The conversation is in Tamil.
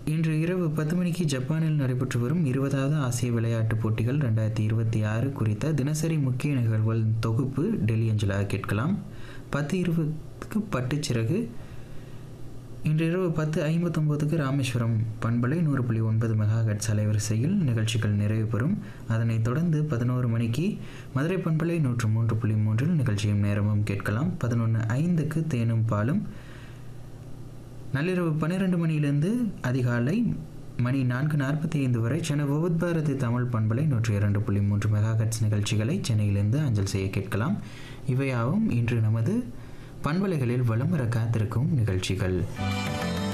இன்று இரவு பத்து மணிக்கு ஜப்பானில் நடைபெற்று வரும் இருபதாவது ஆசிய விளையாட்டுப் போட்டிகள் ரெண்டாயிரத்தி இருபத்தி ஆறு குறித்த தினசரி முக்கிய நிகழ்வுகள் தொகுப்பு டெல்லி அஞ்சலாக கேட்கலாம் பத்து இருபதுக்கு பட்டுச்சிறகு இன்று இரவு பத்து ஐம்பத்தொம்போதுக்கு ராமேஸ்வரம் பண்பலை நூறு புள்ளி ஒன்பது மெகாஹெட்ஸ் அலைவரிசையில் நிகழ்ச்சிகள் நிறைவு பெறும் அதனைத் தொடர்ந்து பதினோரு மணிக்கு மதுரை பண்பலை நூற்று மூன்று புள்ளி மூன்றில் நிகழ்ச்சியும் நேரமும் கேட்கலாம் பதினொன்று ஐந்துக்கு தேனும் பாலும் நள்ளிரவு பன்னிரெண்டு மணியிலிருந்து அதிகாலை மணி நான்கு நாற்பத்தி ஐந்து வரை சென்னை விபத் பாரதி தமிழ் பண்பலை நூற்றி இரண்டு புள்ளி மூன்று மெகாஹெட்ஸ் நிகழ்ச்சிகளை சென்னையிலிருந்து அஞ்சல் செய்ய கேட்கலாம் இவையாவும் இன்று நமது பண்பலைகளில் வலம் வர காத்திருக்கும் நிகழ்ச்சிகள்